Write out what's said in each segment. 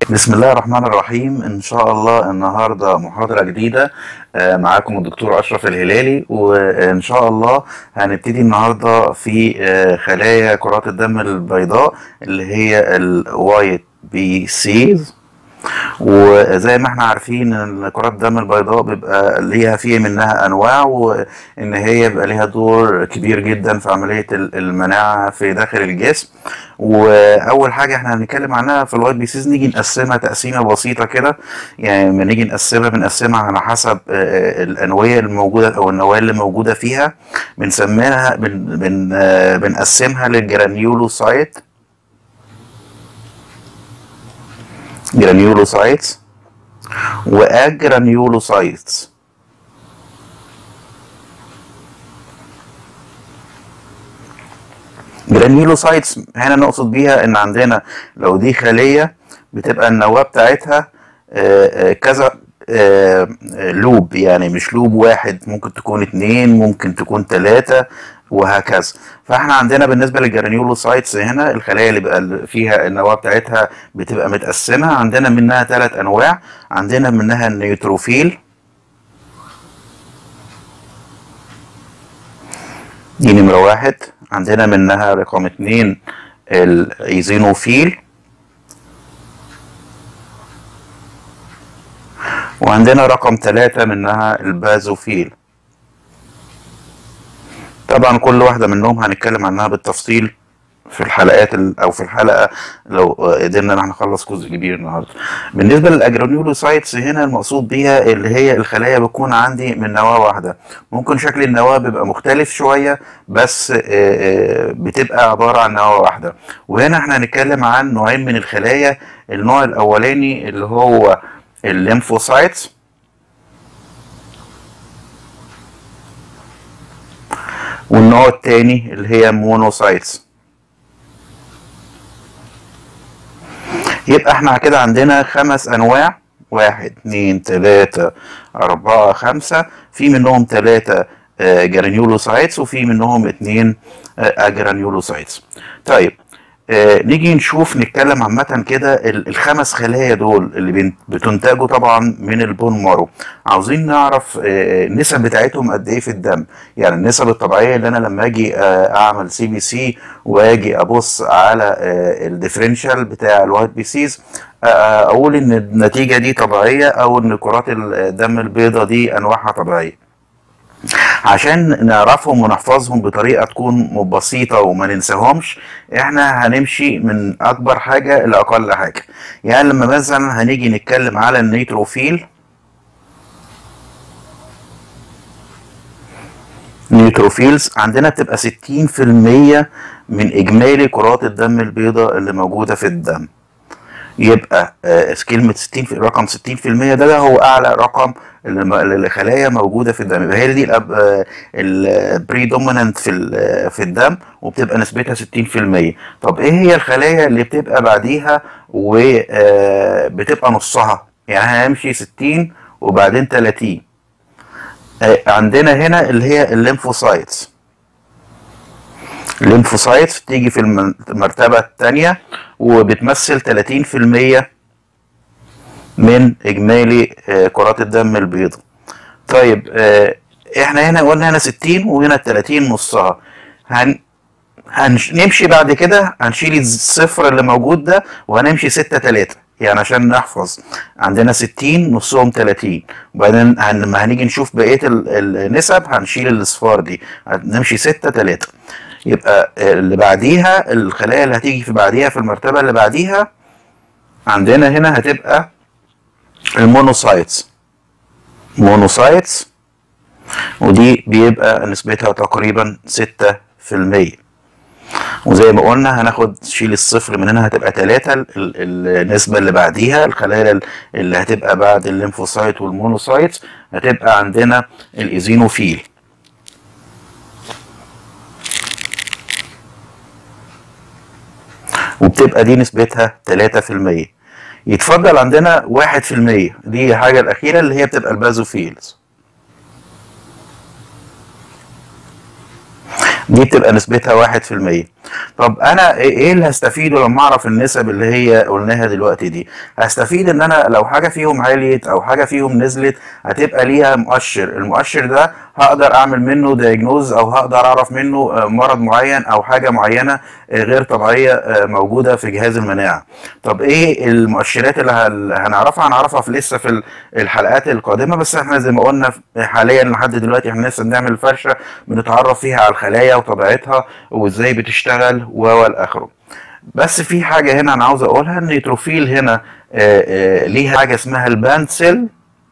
بسم الله الرحمن الرحيم ان شاء الله النهارده محاضره جديده آه، معاكم الدكتور اشرف الهلالي وان شاء الله هنبتدي النهارده في آه، خلايا كرات الدم البيضاء اللي هي الوايت بي سيز وزي ما احنا عارفين ان كرات الدم البيضاء بيبقى ليها في منها انواع وان هي بيبقى ليها دور كبير جدا في عمليه ال- المناعه في داخل الجسم واول حاجه احنا هنتكلم عنها في الوايت بيسيز نيجي نقسمها تقسيمه بسيطه كده يعني لما نيجي نقسمها بنقسمها على حسب آه، الانويه الموجوده او النواه اللي موجوده فيها بنسميها بن بن آه، بنقسمها للجرانيولوسايت جرانيولوسايتس واجرانيولوسايتس جرانيولوسايتس هنا نقصد بيها ان عندنا لو دي خليه بتبقى النواه بتاعتها آه، آه، كذا آه، آه، لوب يعني مش لوب واحد ممكن تكون اتنين ممكن تكون تلاتة وهكذا فاحنا عندنا بالنسبه للجرانيولوسايتس هنا الخلايا اللي بقى فيها النواه بتاعتها بتبقى متقسمه عندنا منها ثلاث انواع عندنا منها النيوتروفيل دي نمرة واحد عندنا منها رقم اتنين الايزينوفيل وعندنا رقم ثلاثة منها البازوفيل طبعا كل واحدة منهم هنتكلم عنها بالتفصيل في الحلقات ال- او في الحلقه لو قدرنا ان احنا نخلص جزء كبير النهارده. بالنسبه للاجرانيولوسايتس هنا المقصود بيها اللي هي الخلايا بتكون عندي من نواه واحده. ممكن شكل النواه بيبقى مختلف شويه بس آه، آه، بتبقى عباره عن نواه واحده. وهنا احنا هنتكلم عن نوعين من الخلايا، النوع الاولاني اللي هو الليمفوسايتس والنوع الثاني اللي هي مونوسايتس. يبقى احنا كده عندنا خمس انواع واحد اتنين تلاتة اربعة خمسة في منهم تلاتة آه، جرانيولوسايتس وفي منهم اتنين آه، اجرانيولوسايتس طيب آه، نيجي نشوف نتكلم عامة كده ال- الخمس خلايا دول اللي بين- بتنتجوا طبعا من البون مارو عاوزين نعرف آه، النسب بتاعتهم قد ايه في الدم يعني النسب الطبيعية اللي انا لما اجي آه، اعمل سي بي سي واجي ابص على الديفرنشال بتاع الوايت بي سيز اقول ان النتيجة دي طبيعية او ان كرات الدم البيضاء دي انواعها طبيعية عشان نعرفهم ونحفظهم بطريقة تكون بسيطة وما ننساهمش احنا هنمشي من اكبر حاجة لاقل حاجة يعني لما مثلا هنيجي نتكلم على النيتروفيل نيوتروفيلز عندنا بتبقى 60% من اجمالي كرات الدم البيضاء اللي موجودة في الدم يبقى آه، كلمة 60 في رقم 60% ده, ده هو أعلى رقم اللي اللي الخلايا موجودة في الدم يبقى هي دي البريدومينانت في ال- في الدم وبتبقى نسبتها 60% طب إيه هي الخلايا اللي بتبقى بعديها وبتبقى نصها يعني هنمشي 60 وبعدين 30 آه، عندنا هنا اللي هي الليمفوسايتس الليمفوسايتس بتيجي في الم- المرتبة الثانية وبتمثل 30% من إجمالي آه، كرات الدم البيضاء. طيب آه، احنا هنا قلنا هنا 60 وهنا 30 نصها. هن هنمشي بعد كده هنشيل الصفر اللي موجود ده وهنمشي 6 3 يعني عشان نحفظ عندنا 60 نصهم 30 وبعدين هن- لما هنيجي نشوف بقيه ال- النسب هنشيل الاصفار دي هنمشي 6 3 يبقى اللي بعديها الخلايا اللي هتيجي في بعديها في المرتبه اللي بعديها عندنا هنا هتبقى المونوسايتس مونوسايتس ودي بيبقى نسبتها تقريبا 6% وزي ما قلنا هناخد شيل الصفر من هنا هتبقى 3 ال- ال- النسبة اللي بعديها الخلايا ال- اللي هتبقى بعد الليمفوسايت والمونوسايت هتبقى عندنا الايزينوفيل وبتبقى دي نسبتها 3% يتفضل عندنا 1% دي الحاجة الأخيرة اللي هي بتبقى البازوفيلز دي بتبقى نسبتها واحد في المية طب انا ايه اللي هستفيده لما اعرف النسب اللي هي قلناها دلوقتي دي هستفيد ان انا لو حاجه فيهم عليت او حاجه فيهم نزلت هتبقى ليها مؤشر المؤشر ده هقدر اعمل منه دايجنوز او هقدر اعرف منه مرض معين او حاجه معينه غير طبيعيه موجوده في جهاز المناعه طب ايه المؤشرات اللي هنعرفها هنعرفها في لسه في الحلقات القادمه بس احنا زي ما قلنا حاليا لحد دلوقتي احنا لسه بنعمل فرشه بنتعرف فيها على الخلايا وطبيعتها وازاي بتشتغل و اخره بس في حاجه هنا انا عاوز اقولها ان النيتروفيل هنا ليها حاجه اسمها الباند سيل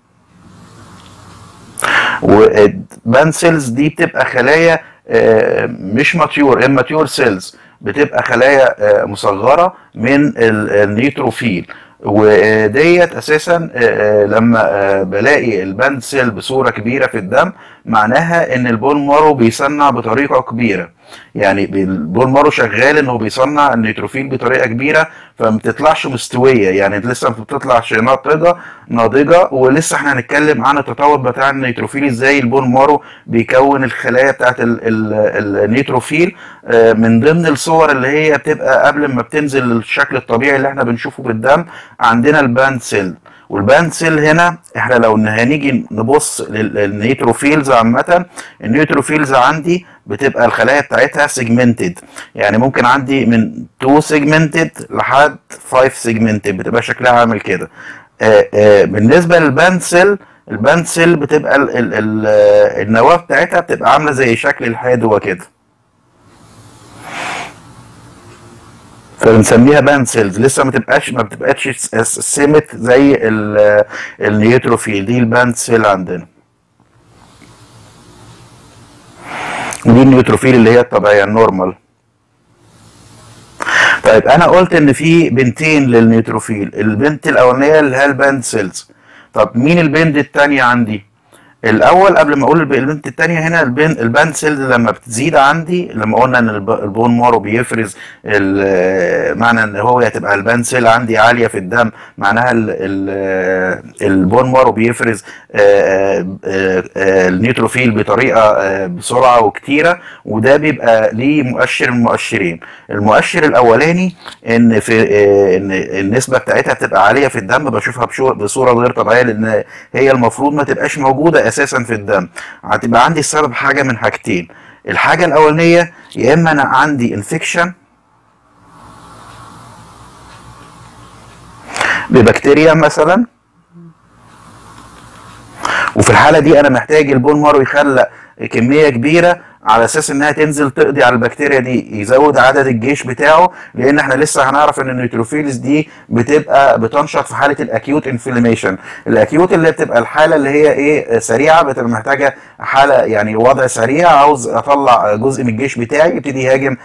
والباند سيلز دي بتبقى خلايا مش ماتيور اماتيور سيلز بتبقى خلايا مصغره من النيتروفيل وديت اساسا لما بلاقي الباند سيل بصوره كبيره في الدم معناها ان البون مارو بيصنع بطريقه كبيره يعني البون مارو شغال انه بيصنع النيتروفيل بطريقه كبيره فما بتطلعش مستويه يعني لسه ما بتطلعش ناضجه ناضجه ولسه احنا هنتكلم عن التطور بتاع النيتروفيل ازاي البون مارو بيكون الخلايا بتاعت النيتروفيل من ضمن الصور اللي هي بتبقى قبل ما بتنزل الشكل الطبيعي اللي احنا بنشوفه بالدم عندنا الباند سيل والباند سيل هنا احنا لو هنيجي نبص للنيتروفيلز عامه النيتروفيلز عندي بتبقى الخلايا بتاعتها سيجمنتد يعني ممكن عندي من 2 سيجمنتد لحد 5 سيجمنتد بتبقى شكلها عامل كده بالنسبه للباند سيل الباند سيل بتبقى ال ال ال النواه بتاعتها بتبقى عامله زي شكل الحادوه كده فبنسميها باند سيلز لسه ما تبقاش ما بتبقاش سمت زي النيوتروفيل دي الباند سيل عندنا ودي النيوتروفيل اللي هي الطبيعيه النورمال طيب انا قلت ان في بنتين للنيوتروفيل البنت الاولانيه اللي هي الباند سيلز طب مين البنت الثانيه عندي الاول قبل ما اقول البنت الثانيه هنا البن الباند سيلز لما بتزيد عندي لما قلنا ان البون مارو بيفرز معنى ان هو هتبقى الباند سيل عندي عاليه في الدم معناها ال ال البون مارو بيفرز النيوتروفيل بطريقه بسرعه وكتيره وده بيبقى ليه مؤشر من مؤشرين المؤشر الاولاني ان في ان النسبه بتاعتها بتبقى عاليه في الدم بشوفها بصوره غير طبيعيه لان هي المفروض ما تبقاش موجوده اساسا في الدم هتبقى عندي السبب حاجه من حاجتين الحاجه الاولانيه يا اما انا عندي انفكشن ببكتيريا مثلا وفي الحاله دي انا محتاج البون مارو يخلق كميه كبيره على اساس انها تنزل تقضي على البكتيريا دي يزود عدد الجيش بتاعه لان احنا لسه هنعرف ان النيوتروفيلز دي بتبقى بتنشط في حاله الاكيوت انفلاميشن الاكيوت اللي بتبقى الحاله اللي هي ايه سريعه بتبقى محتاجه حاله يعني وضع سريع عاوز اطلع جزء من الجيش بتاعي يبتدي يهاجم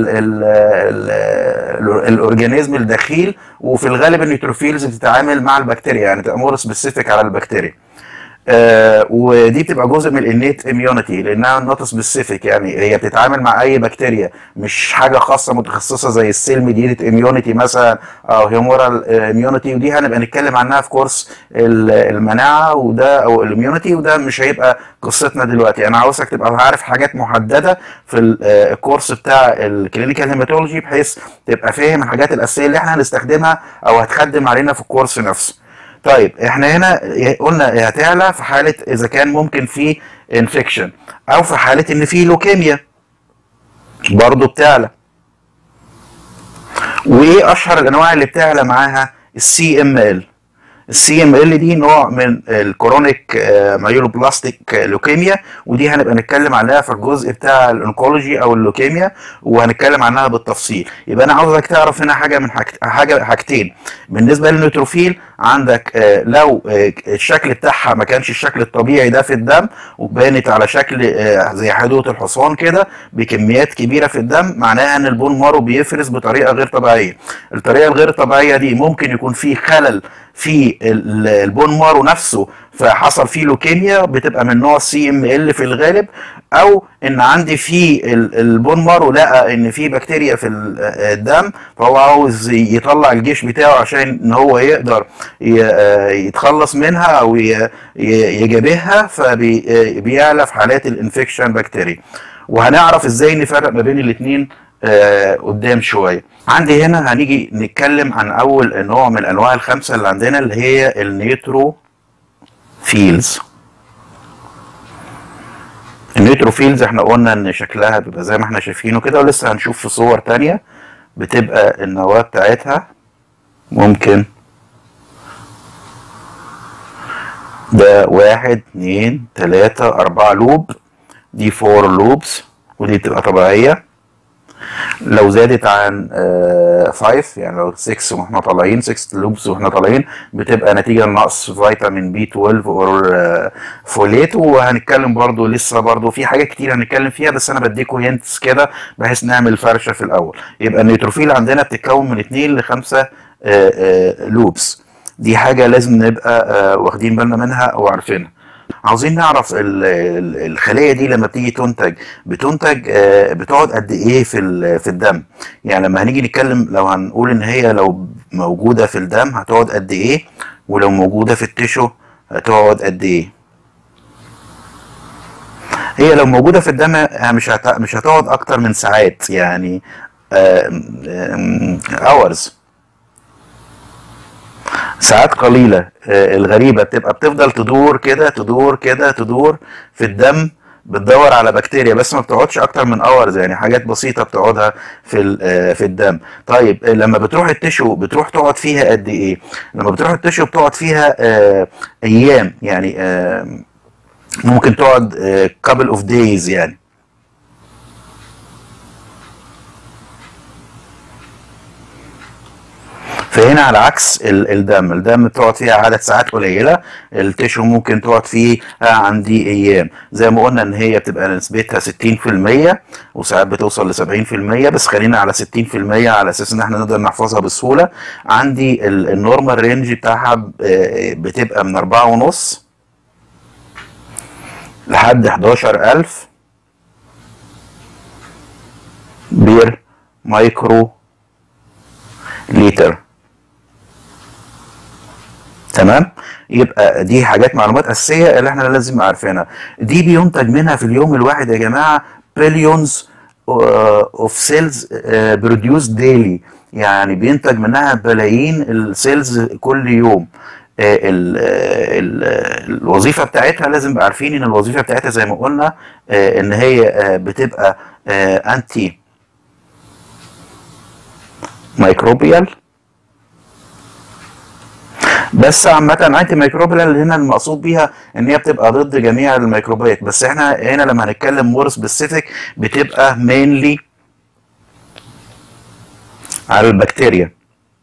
الاورجانيزم الدخيل وفي الغالب النيوتروفيلز بتتعامل مع البكتيريا يعني تبقى مور سبيسيفيك على البكتيريا آه ودي بتبقى جزء من الانيت اميونيتي لانها نوت سبيسيفيك يعني هي بتتعامل مع اي بكتيريا مش حاجه خاصه متخصصه زي السيل ميديتد اميونيتي مثلا او هيومورال اميونيتي ودي هنبقى نتكلم عنها في كورس المناعه وده او الاميونيتي وده مش هيبقى قصتنا دلوقتي انا عاوزك تبقى عارف حاجات محدده في الكورس بتاع الكلينيكال هيماتولوجي بحيث تبقى فاهم الحاجات الاساسيه اللي احنا هنستخدمها او هتخدم علينا في الكورس نفسه طيب احنا هنا قلنا هتعلى في حاله اذا كان ممكن في انفكشن او في حاله ان في لوكيميا برضه بتعلى وايه اشهر الانواع اللي بتعلى معاها السي ام ال السي ام ال دي نوع من الكرونيك مايلوبلاستيك لوكيميا ودي هنبقى نتكلم عنها في الجزء بتاع الانكولوجي او اللوكيميا وهنتكلم عنها بالتفصيل يبقى انا عاوزك تعرف هنا حاجه من حاجت حاجه حاجتين بالنسبه للنيوتروفيل عندك لو الشكل بتاعها ما كانش الشكل الطبيعي ده في الدم وبانت على شكل زي حدوده الحصان كده بكميات كبيره في الدم معناها ان البون مارو بيفرز بطريقه غير طبيعيه الطريقه الغير طبيعيه دي ممكن يكون في خلل في البون مارو نفسه فحصل فيه لوكيميا بتبقى من نوع سي ام ال في الغالب او ان عندي في البون مارو لقى ان في بكتيريا في الدم فهو عاوز يطلع الجيش بتاعه عشان ان هو يقدر يتخلص منها او يجابهها فبيعلى في حالات الانفكشن بكتيريا وهنعرف ازاي نفرق ما بين الاثنين آه قدام شويه عندي هنا هنيجي نتكلم عن اول نوع من انواع الخمسه اللي عندنا اللي هي النيترو فيلز النيتروفيلز احنا قلنا ان شكلها بيبقى زي ما احنا شايفينه كده ولسه هنشوف في صور تانية بتبقى النواة بتاعتها ممكن ده واحد اتنين تلاتة أربعة لوب دي فور لوبس ودي بتبقى طبيعية لو زادت عن 5 يعني لو 6 واحنا طالعين 6 لوبس واحنا طالعين بتبقى نتيجه لنقص فيتامين بي 12 اور فوليت وهنتكلم برضو لسه برضو في حاجات كتير هنتكلم فيها بس انا بديكم هنتس كده بحيث نعمل فرشه في الاول يبقى النيتروفيل عندنا بتتكون من 2 ل 5 لوبس دي حاجه لازم نبقى واخدين بالنا منها وعارفينها عاوزين نعرف الخليه دي لما بتيجي تنتج بتنتج بتقعد قد ايه في في الدم يعني لما هنيجي نتكلم لو هنقول ان هي لو موجوده في الدم هتقعد قد ايه ولو موجوده في التشو هتقعد قد ايه هي لو موجوده في الدم مش مش هتقعد اكتر من ساعات يعني اورز ساعات قليلة الغريبة بتبقى بتفضل تدور كده تدور كده تدور في الدم بتدور على بكتيريا بس ما بتقعدش اكتر من اورز يعني حاجات بسيطه بتقعدها في في الدم طيب لما بتروح التشو بتروح تقعد فيها قد ايه لما بتروح التشو بتقعد فيها ايام يعني ممكن تقعد couple اوف دايز يعني فهنا على عكس الدم الدم بتقعد فيها عدد ساعات قليله التشو ممكن تقعد فيه عندي ايام زي ما قلنا ان هي بتبقى نسبتها 60% وساعات بتوصل ل 70% بس خلينا على 60% على اساس ان احنا نقدر نحفظها بسهوله عندي النورمال رينج بتاعها بتبقى من 4 ونص لحد 11000 بير مايكرو لتر تمام يبقى دي حاجات معلومات اساسيه اللي احنا لازم عارفينها دي بينتج منها في اليوم الواحد يا جماعه بليونز اوف سيلز بروديوس ديلي يعني بينتج منها بلايين السيلز كل يوم ال ال الوظيفه بتاعتها لازم نبقى عارفين ان الوظيفه بتاعتها زي ما قلنا ان هي بتبقى انتي ميكروبيال بس عامة انتي ميكروبيال هنا المقصود بيها ان هي بتبقى ضد جميع الميكروبات بس احنا هنا لما هنتكلم مور سبيسيفيك بتبقى مينلي على البكتيريا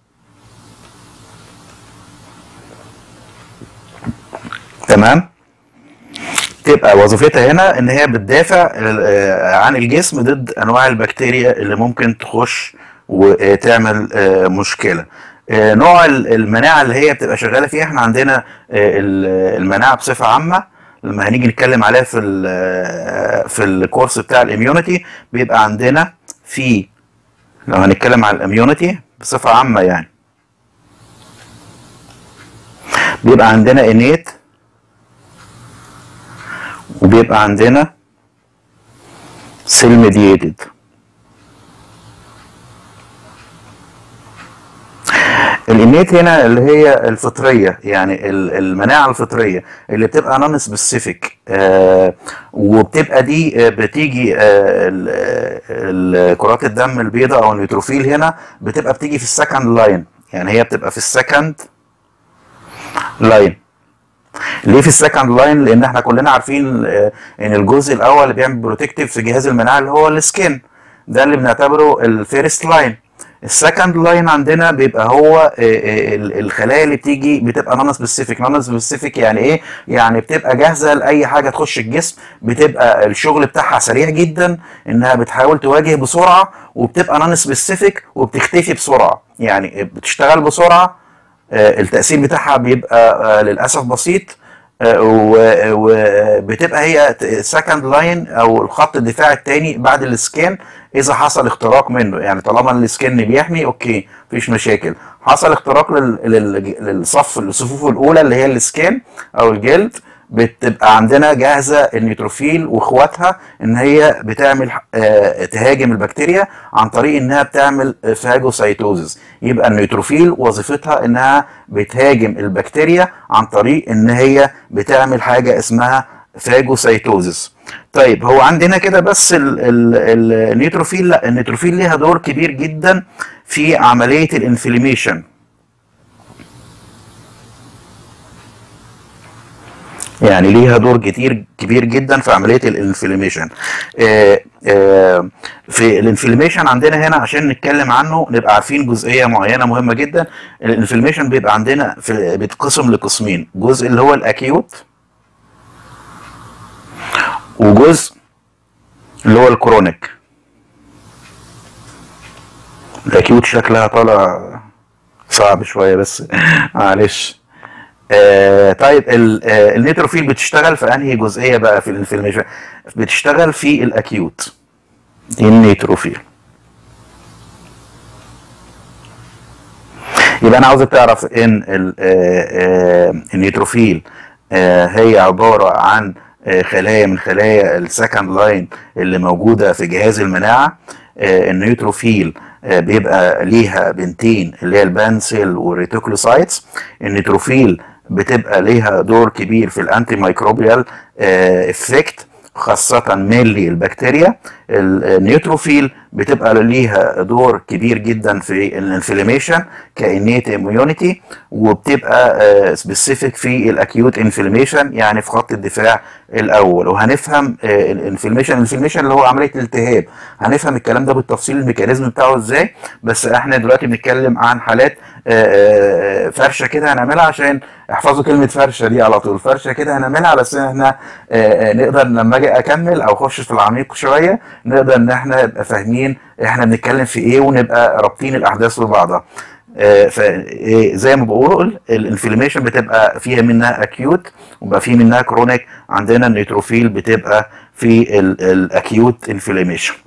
تمام تبقى وظيفتها هنا ان هي بتدافع عن الجسم ضد انواع البكتيريا اللي ممكن تخش وتعمل مشكله نوع المناعه اللي هي بتبقى شغاله فيها احنا عندنا المناعه بصفه عامه لما هنيجي نتكلم عليها في في الكورس بتاع الاميونيتي بيبقى عندنا في لو هنتكلم على الاميونيتي بصفه عامه يعني بيبقى عندنا انيت وبيبقى عندنا سيل ميدييتد الانيت هنا اللي هي الفطريه يعني المناعه الفطريه اللي بتبقى نون سبيسيفيك آه وبتبقى دي بتيجي آه كرات الدم البيضاء او النيوتروفيل هنا بتبقى بتيجي في السكند لاين يعني هي بتبقى في السكند لاين ليه في السكند لاين لان احنا كلنا عارفين آه ان الجزء الاول اللي بيعمل بروتكتيف في جهاز المناعه اللي هو السكين ده اللي بنعتبره الفيرست لاين السكند لاين عندنا بيبقى هو الخلايا اللي بتيجي بتبقى نون سبيسيفيك نون سبيسيفيك يعني ايه يعني بتبقى جاهزه لاي حاجه تخش الجسم بتبقى الشغل بتاعها سريع جدا انها بتحاول تواجه بسرعه وبتبقى نون سبيسيفيك وبتختفي بسرعه يعني بتشتغل بسرعه التاثير بتاعها بيبقى للاسف بسيط وبتبقى هي سكند لاين او الخط الدفاع الثاني بعد السكان اذا حصل اختراق منه يعني طالما السكن بيحمي اوكي مفيش مشاكل حصل اختراق للصف الصفوف الاولى اللي هي السكان او الجلد بتبقى عندنا جاهزه النيتروفيل واخواتها ان هي بتعمل آه، تهاجم البكتيريا عن طريق انها بتعمل فاجوسايتوزس يبقى النيتروفيل وظيفتها انها بتهاجم البكتيريا عن طريق ان هي بتعمل حاجه اسمها فاجوسايتوزس طيب هو عندنا كده بس ال- ال- النيتروفيل لا النيتروفيل ليها دور كبير جدا في عمليه الانفلاميشن يعني ليها دور كتير كبير جدا في عمليه الانفلاميشن آه، آه، في الانفلاميشن عندنا هنا عشان نتكلم عنه نبقى عارفين جزئيه معينه مهمه جدا الانفلاميشن بيبقى عندنا في بيتقسم لقسمين جزء اللي هو الاكيوت وجزء اللي هو الكرونيك الاكيوت شكلها طالع صعب شويه بس معلش آه طيب ال- آه النيتروفيل بتشتغل في انهي جزئيه بقى في الانفلاميشن بتشتغل في الاكيوت النيتروفيل يبقى انا عاوزك تعرف ان ال- آه، آه، النيتروفيل آه، هي عباره عن آه، خلايا من خلايا السكند لاين اللي موجوده في جهاز المناعه آه، النيتروفيل آه، بيبقى ليها بنتين اللي هي البانسيل والريتيكولوسايتس النيتروفيل بتبقى ليها دور كبير في الانتي مايكروبيال افكت خاصة مينلي البكتيريا النيوتروفيل بتبقى ليها دور كبير جدا في الانفلاميشن كانيت اميونيتي وبتبقى سبيسيفيك في الاكيوت انفلاميشن يعني في خط الدفاع الاول وهنفهم الانفلاميشن الانفلاميشن اللي هو عمليه الالتهاب هنفهم الكلام ده بالتفصيل الميكانيزم بتاعه ازاي بس احنا دلوقتي بنتكلم عن حالات آه، آه، فرشه كده هنعملها عشان احفظوا كلمه فرشه دي على طول فرشه كده هنعملها على اساس ان احنا آه، آه، نقدر لما اجي اكمل او اخش في العميق شويه نقدر ان احنا نبقى فاهمين احنا بنتكلم في ايه ونبقى رابطين الاحداث ببعضها آه، ف إيه، زي ما بقول الانفلاميشن بتبقى فيها منها اكيوت وبقى في منها كرونيك عندنا النيتروفيل بتبقى في الاكيوت انفلاميشن